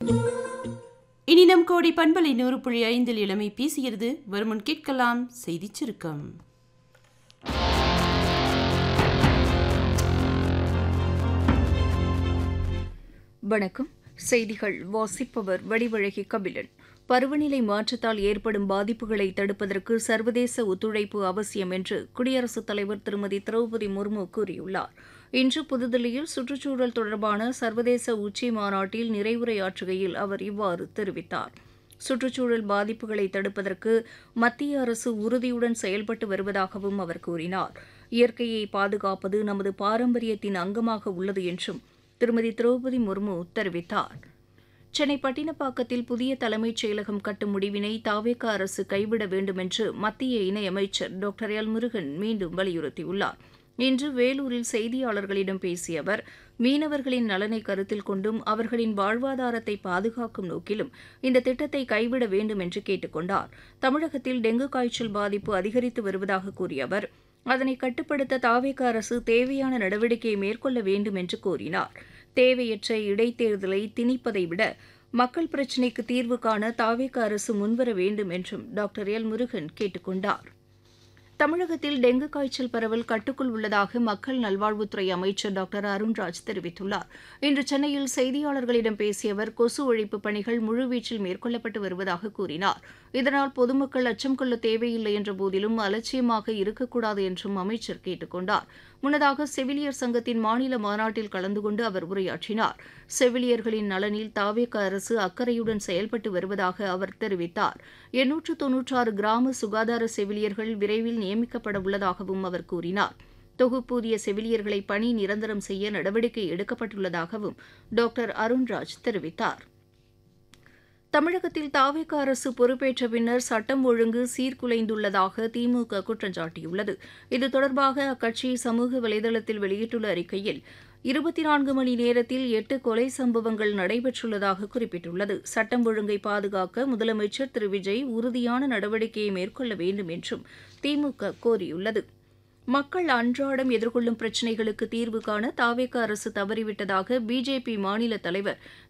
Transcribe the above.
இனி நம் கோடி பண்பலை நூறு புள்ளி ஐந்தில் இளமை பேசுகிறது வருமுன் கேட்கலாம் செய்திச் சுருக்கம் வணக்கம் செய்திகள் வாசிப்பவர் வடிவழகி கபிலன் பருவநிலை மாற்றத்தால் ஏற்படும் பாதிப்புகளை தடுப்பதற்கு சர்வதேச ஒத்துழைப்பு அவசியம் என்று குடியரசுத் தலைவர் திருமதி திரௌபதி முர்மு கூறியுள்ளார் இன்று புதுதில்லியில் சுற்றுச்சூழல் தொடர்பான சர்வதேச உச்சி மாநாட்டில் நிறைவுரையாற்றுகையில் அவர் இவ்வாறு தெரிவித்தார் சுற்றுச்சூழல் பாதிப்புகளை தடுப்பதற்கு மத்திய அரசு உறுதியுடன் செயல்பட்டு வருவதாகவும் அவர் கூறினார் இயற்கையை பாதுகாப்பது நமது பாரம்பரியத்தின் அங்கமாக உள்ளது என்றும் திருமதி திரௌபதி முர்மு தெரிவித்தார் சென்னை பட்டினப்பாக்கத்தில் புதிய தலைமைச் செயலகம் கட்டும் முடிவினை தாவேக அரசு கைவிட வேண்டும் என்று மத்திய இணையமைச்சர் டாக்டர் எல் முருகன் மீண்டும் வலியுறுத்தியுள்ளார் இன்று வேலூரில் செய்தியாளர்களிடம் பேசிய அவர் மீனவர்களின் நலனை கருத்தில் கொண்டும் அவர்களின் வாழ்வாதாரத்தை பாதுகாக்கும் நோக்கிலும் இந்த திட்டத்தை கைவிட வேண்டும் என்று கேட்டுக் கொண்டார் தமிழகத்தில் டெங்கு காய்ச்சல் பாதிப்பு அதிகரித்து வருவதாக கூறிய அவர் அதனை கட்டுப்படுத்த தாவேக அரசு தேவையான நடவடிக்கையை மேற்கொள்ள வேண்டும் என்று கூறினார் தேவையற்ற இடைத்தேர்தலை திணிப்பதை விட மக்கள் பிரச்சினைக்கு தீர்வு காண தாவேக அரசு முன்வர வேண்டும் என்றும் டாக்டர் எல் முருகன் கேட்டுக் கொண்டார் தமிழகத்தில் டெங்கு காய்ச்சல் பரவல் கட்டுக்குள் உள்ளதாக மக்கள் நல்வாழ்வுத்துறை அமைச்சர் டாக்டர் அருண்ராஜ் தெரிவித்துள்ளார் இன்று சென்னையில் செய்தியாளர்களிடம் பேசிய அவர் கொசு ஒழிப்பு பணிகள் முழுவீச்சில் மேற்கொள்ளப்பட்டு வருவதாக கூறினார் இதனால் பொதுமக்கள் அச்சம் கொள்ள தேவையில்லை என்ற போதிலும் அலட்சியமாக இருக்கக்கூடாது என்றும் அமைச்சர் கேட்டுக் கொண்டார் முன்னதாக செவிலியர் சங்கத்தின் மாநில மாநாட்டில் கலந்து கொண்டு அவர் உரையாற்றினார் செவிலியர்களின் நலனில் தாவேக அரசு அக்கறையுடன் செயல்பட்டு வருவதாக அவர் தெரிவித்தார் எண்ணூற்று தொன்னூற்றாறு கிராம சுகாதார செவிலியர்கள் விரைவில் நியமிக்கப்பட உள்ளதாகவும் அவர் கூறினார் தொகுப்பூதிய செவிலியர்களை பணி நிரந்தரம் செய்ய நடவடிக்கை எடுக்கப்பட்டுள்ளதாகவும் டாக்டர் அருண்ராஜ் தெரிவித்தார் தமிழகத்தில் தாவேக அரசு பொறுப்பேற்ற பின்னர் சட்டம் ஒழுங்கு சீர்குலைந்துள்ளதாக திமுக குற்றம் சாட்டியுள்ளது இது தொடர்பாக அக்கட்சி சமூக வலைதளத்தில் வெளியிட்டுள்ள அறிக்கையில் இருபத்தி நான்கு மணி நேரத்தில் எட்டு கொலை சம்பவங்கள் நடைபெற்றுள்ளதாக குறிப்பிட்டுள்ளது சட்டம் ஒழுங்கை பாதுகாக்க முதலமைச்சர் திரு விஜய் உறுதியான நடவடிக்கையை மேற்கொள்ள வேண்டும் என்றும் திமுக கோரியுள்ளது மக்கள் அன்றாடம் எதிர்கொள்ளும் பிரச்சினைகளுக்கு தீர்வு காண தாவேக அரசு தவறிவிட்டதாக பிஜேபி மாநில தலைவர்